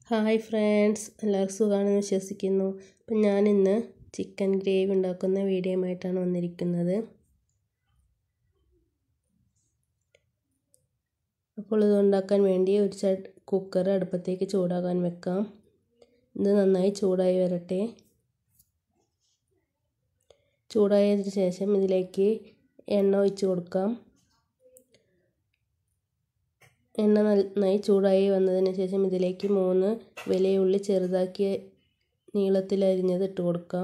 hi friends എല്ലാവർക്കും സുഖമാണെന്ന് വിശ്വസിക്കുന്നു അപ്പം ഞാനിന്ന് ചിക്കൻ ഗ്രേവി ഉണ്ടാക്കുന്ന വീഡിയോയുമായിട്ടാണ് വന്നിരിക്കുന്നത് അപ്പോൾ ഇത് ഉണ്ടാക്കാൻ വേണ്ടി ഒരു ചട്ട് കുക്കർ അടുപ്പത്തേക്ക് ചൂടാകാൻ വെക്കാം ഇത് നന്നായി ചൂടായി വരട്ടെ ചൂടായതിന് ശേഷം ഇതിലേക്ക് എണ്ണ ഒഴിച്ച് കൊടുക്കാം എണ്ണ നന്നായി ചൂടായി വന്നതിന് ശേഷം ഇതിലേക്ക് മൂന്ന് വലിയ ഉള്ളി ചെറുതാക്കി നീളത്തിൽ അരിഞ്ഞത് ഇട്ട് കൊടുക്കാം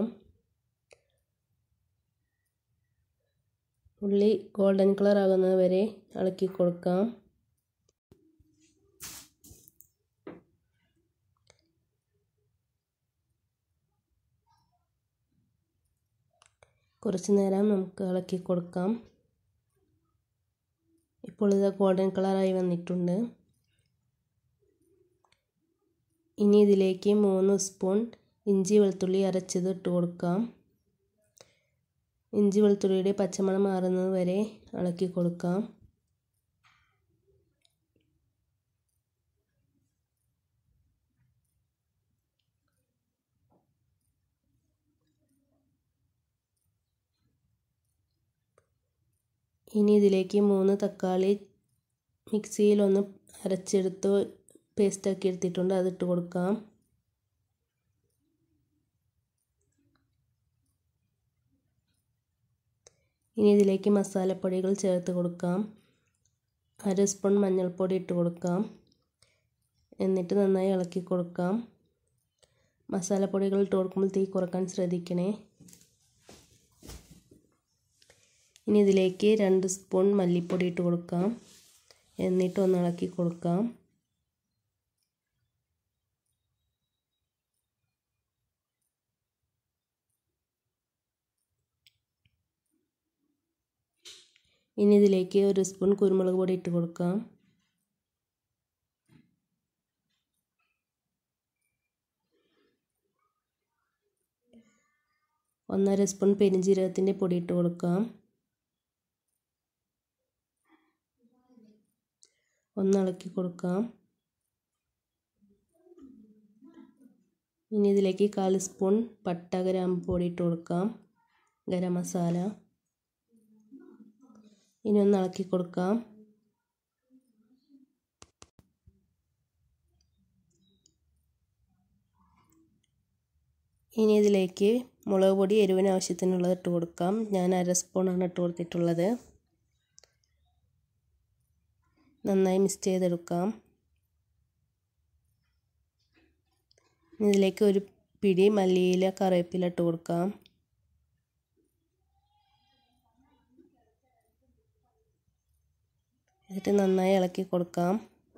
ഉള്ളി ഗോൾഡൻ കളർ ആകുന്നത് വരെ ഇളക്കി കൊടുക്കാം കുറച്ച് നേരം നമുക്ക് ഇളക്കി കൊടുക്കാം ഇപ്പോൾ ഇത് ഗോൾഡൻ കളറായി വന്നിട്ടുണ്ട് ഇനി ഇതിലേക്ക് മൂന്ന് സ്പൂൺ ഇഞ്ചി വെളുത്തുള്ളി അരച്ചത് ഇട്ട് കൊടുക്കാം ഇഞ്ചി വെളുത്തുള്ളിയുടെ പച്ചമണം മാറുന്നത് വരെ ഇളക്കി കൊടുക്കാം ഇനി ഇതിലേക്ക് മൂന്ന് തക്കാളി മിക്സിയിൽ ഒന്ന് അരച്ചെടുത്ത് പേസ്റ്റാക്കി എടുത്തിട്ടുണ്ട് അതിട്ട് കൊടുക്കാം ഇനി ഇതിലേക്ക് മസാലപ്പൊടികൾ ചേർത്ത് കൊടുക്കാം അര സ്പൂൺ മഞ്ഞൾപ്പൊടി ഇട്ട് കൊടുക്കാം എന്നിട്ട് നന്നായി ഇളക്കി കൊടുക്കാം മസാലപ്പൊടികൾ ഇട്ട് കൊടുക്കുമ്പോൾ തീ കുറക്കാൻ ശ്രദ്ധിക്കണേ ഇനി ഇതിലേക്ക് രണ്ട് സ്പൂൺ മല്ലിപ്പൊടി ഇട്ട് കൊടുക്കാം എന്നിട്ട് ഒന്ന് ഇളക്കി കൊടുക്കാം ഇനി ഇതിലേക്ക് ഒരു സ്പൂൺ കുരുമുളക് പൊടി ഇട്ട് കൊടുക്കാം ഒന്നര സ്പൂൺ പെരിഞ്ജീരകത്തിൻ്റെ പൊടി ഇട്ട് കൊടുക്കാം ഒന്ന് ഇളക്കി കൊടുക്കാം ഇനി ഇതിലേക്ക് കാൽ സ്പൂൺ പട്ട ഗ്രാമ്പ് പൊടി ഇട്ട് കൊടുക്കാം ഗരം മസാല ഇനി ഒന്ന് ഇളക്കി കൊടുക്കാം ഇനി ഇതിലേക്ക് മുളക് പൊടി എരിവിന് ആവശ്യത്തിനുള്ളത് ഇട്ട് കൊടുക്കാം ഞാൻ അര സ്പൂണാണ് ഇട്ട് കൊടുത്തിട്ടുള്ളത് നന്നായി മിക്സ് ചെയ്തെടുക്കാം ഇതിലേക്ക് ഒരു പിടി മല്ലിയില കറിവേപ്പില ഇട്ട് കൊടുക്കാം എന്നിട്ട് നന്നായി ഇളക്കി കൊടുക്കാം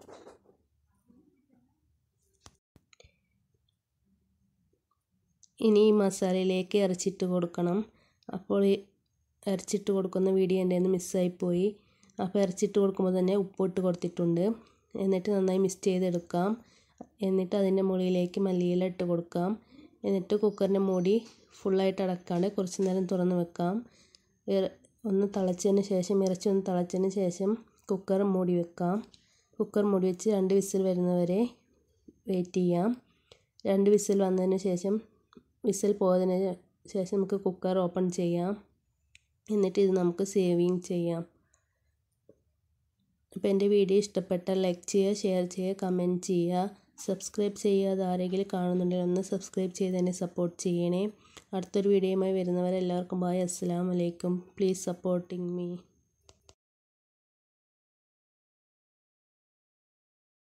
ഇനി ഈ മസാലയിലേക്ക് ഇറച്ചിട്ട് കൊടുക്കണം അപ്പോൾ ഇറച്ചിട്ട് കൊടുക്കുന്ന വീഡിയോ എൻ്റെ നിന്ന് മിസ്സായിപ്പോയി അപ്പോൾ ഇറച്ചിട്ട് കൊടുക്കുമ്പോൾ തന്നെ ഉപ്പിട്ട് കൊടുത്തിട്ടുണ്ട് എന്നിട്ട് നന്നായി മിക്സ് ചെയ്തെടുക്കാം എന്നിട്ട് അതിൻ്റെ മുകളിലേക്ക് മല്ലിയില ഇട്ട് കൊടുക്കാം എന്നിട്ട് കുക്കറിൻ്റെ മൂടി ഫുള്ളായിട്ട് അടക്കാണ്ട് കുറച്ച് നേരം തുറന്ന് വെക്കാം ഒന്ന് തിളച്ചതിന് ശേഷം ഇറച്ചി ഒന്ന് തിളച്ചതിന് ശേഷം കുക്കർ മൂടി വെക്കാം കുക്കർ മൂടി വെച്ച് രണ്ട് വിസിൽ വരുന്നവരെ വെയിറ്റ് ചെയ്യാം രണ്ട് വിസിൽ വന്നതിന് ശേഷം വിസിൽ പോയതിന് ശേഷം നമുക്ക് കുക്കർ ഓപ്പൺ ചെയ്യാം എന്നിട്ട് ഇത് നമുക്ക് സേവിങ് ചെയ്യാം അപ്പോൾ എൻ്റെ വീഡിയോ ഇഷ്ടപ്പെട്ടാൽ ലൈക്ക് ചെയ്യുക ഷെയർ ചെയ്യുക കമൻറ്റ് ചെയ്യുക സബ്സ്ക്രൈബ് ചെയ്യാതെ ആരെങ്കിലും കാണുന്നുണ്ടെങ്കിൽ ഒന്ന് സബ്സ്ക്രൈബ് ചെയ്ത് എന്നെ സപ്പോർട്ട് ചെയ്യണേ അടുത്തൊരു വീഡിയോയുമായി വരുന്നവരെല്ലാവർക്കും ബായ് അസ്സാം വലൈക്കും പ്ലീസ് സപ്പോർട്ടിങ് മീ